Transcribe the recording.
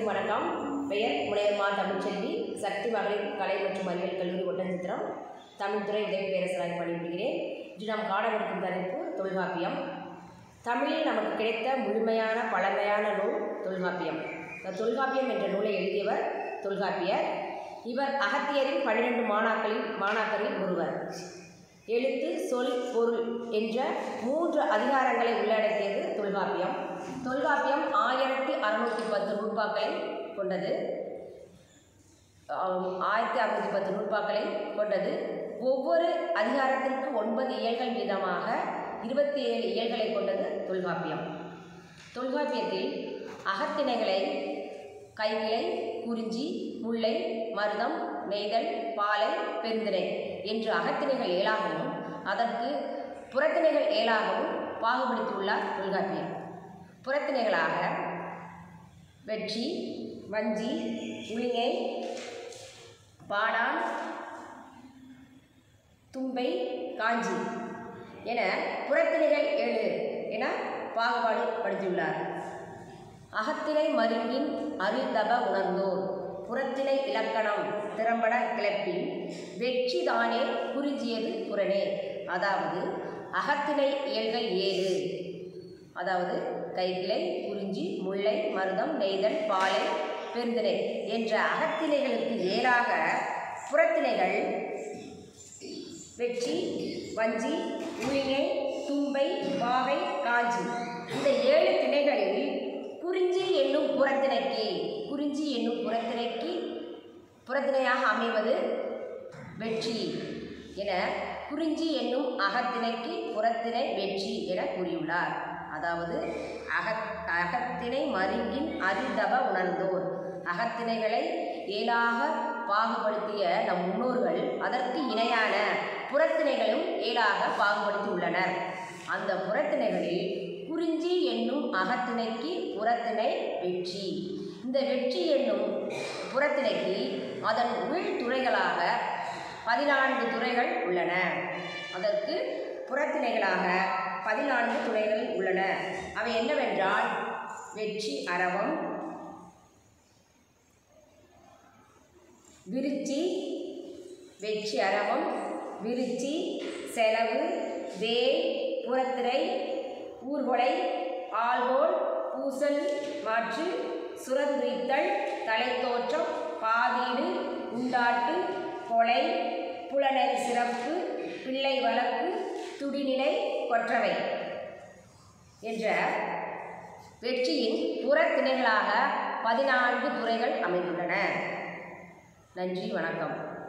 வணக்கம் பெயர் முனையம்மாள் தமிழ்ச்செல்வி சக்தி மகளிர் கலை மற்றும் அறிவியல் கல்லூரி ஒட்டன்சித்திரம் தமிழ்துறை உதவி பேரரசராக பணிபுரிகிறேன் இன்று நாம் காணவிருக்கும் தலைப்பு தொல்காப்பியம் தமிழில் நமக்கு கிடைத்த முழுமையான பழமையான நூல் தொல்காப்பியம் இந்த தொல்காப்பியம் என்ற நூலை எழுதியவர் தொல்காப்பியர் இவர் அகத்தியரின் பன்னிரண்டு மாணாக்களில் மாணாக்கரில் ஒருவர் எழுத்து சொல் பொருள் என்ற மூன்று அதிகாரங்களை உள்ளடக்கியது தொல்காப்பியம் தொல்காப்பியம் ஆயிரத்தி அறுநூற்றி பத்து நூற்பாக்களை கொண்டது ஆம், ஆயிரத்தி அறுநூற்றி பத்து நூற்பாக்களை கொண்டது ஒவ்வொரு அதிகாரத்திற்கு ஒன்பது இயல்கள் வீதமாக இருபத்தி ஏழு இயல்களை கொண்டது தொல்காப்பியம் தொல்காப்பியத்தில் அகத்திணைகளை கைக்கிளை குறிஞ்சி முல்லை மருதம் நெய்தல் பாலை பெருந்திணை என்று அகத்திணைகள் ஏழாகவும் அதற்கு புறத்திணைகள் ஏழாகவும் பாகுபடுத்தியுள்ளார் தொல்காப்பியர் புறத்திணைகளாக வெற்றி வஞ்சி உளிங்கை பாடான் தும்பை காஞ்சி என புறத்திணைகள் ஏழு என பாகுபாடு படுத்தியுள்ளார் அகத்திணை மருங்கின் அருள்தப உணர்ந்தோர் புறத்திணை இலக்கணம் திறம்பட கிளப்பில் வெற்றி தானே குறிஞ்சியது புறனே அதாவது அகத்திணை இயல்கள் ஏழு அதாவது கைக்கிளை குறிஞ்சி முல்லை மருதம் நெய்தல் பாலை பெருந்திணை என்ற அகத்திணைகளுக்கு ஏறாக புறத்திணைகள் வெற்றி வஞ்சி உளிங்கை தும்பை பாவை காஞ்சி இந்த ஏழு திணைகளில் குறிஞ்சி என்னும் புறத்திணைக்கு குறிஞ்சி என்னும் புறத்திணைக்கு புறத்திணையாக அமைவது வெற்றி என குறிஞ்சி என்னும் அகத்திணைக்கு புறத்திணை வெற்றி என கூறியுள்ளார் அதாவது அகத் அகத்திணை மருங்கின் அரிதப உணர்ந்தோர் அகத்திணைகளை ஏழாக பாகுபடுத்திய நம் முன்னோர்கள் அதற்கு இணையான புறத்திணைகளும் ஏழாக பாகுபடுத்தி உள்ளனர் அந்த புறத்திணைகளில் குறிஞ்சி என்னும் அகத்திணைக்கு புறத்திணை வெற்றி இந்த வெற்றி என்னும் புறத்திணைக்கு அதன் உள் துறைகளாக பதினான்கு துறைகள் உள்ளன அதற்கு புறத்திணைகளாக பதினான்கு துறைகள் உள்ளன அவை என்னவென்றால் வெற்றி அரவம் விருச்சி வெற்றி அரவம் விருச்சி செலவு வேல் புறத்திரை ஊர்கொலை ஆள்கோல் பூசல் மாற்று சுரந்துய்த்தல் தலைத்தோற்றம் பாதீடு உண்டாட்டு கொலை புலனறி சிறப்பு பிள்ளை வழக்கு துடிநிலை கொற்றவை என்ற வெற்றியின் புறத்திணைகளாக பதினான்கு துறைகள் அமைந்துள்ளன நன்றி வணக்கம்